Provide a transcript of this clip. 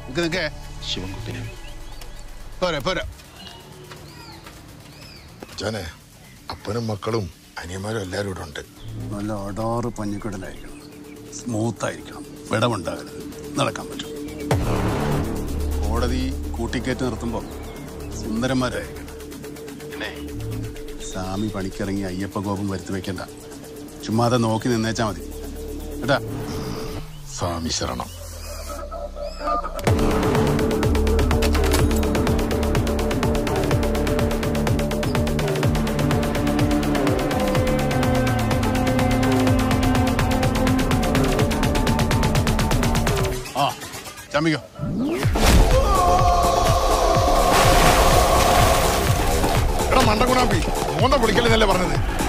നിക്ക് നിക്കേ ശിവൻകുട്ടിനെ പോരെ പോരെ ജാനെ അപ്പനും മക്കളും അനിയന്മാരും എല്ലാവരും ഇവിടെ ഉണ്ട് നല്ല ഒടാറ് പഞ്ഞിക്കടലായിരിക്കണം സ്മൂത്ത് ആയിരിക്കണം വിടവുണ്ടാകരുത് നടക്കാൻ പറ്റും കോടതി കൂട്ടിക്കയറ്റ് നിർത്തുമ്പോൾ സുന്ദരന്മാരായിരിക്കണം പിന്നെ സ്വാമി പണിക്കിറങ്ങി അയ്യപ്പ കോപം വരുത്തി വെക്കണ്ട ചുമ്മാതെ നോക്കി നിന്നേച്ചാ മതി കേട്ടാ സ്വാമി ശരണം ആ ചമ്മിക്കോ എടാ മണ്ടകുണാപ്പി മോന്ത പൊളിക്കലെന്നല്ലേ പറഞ്ഞത്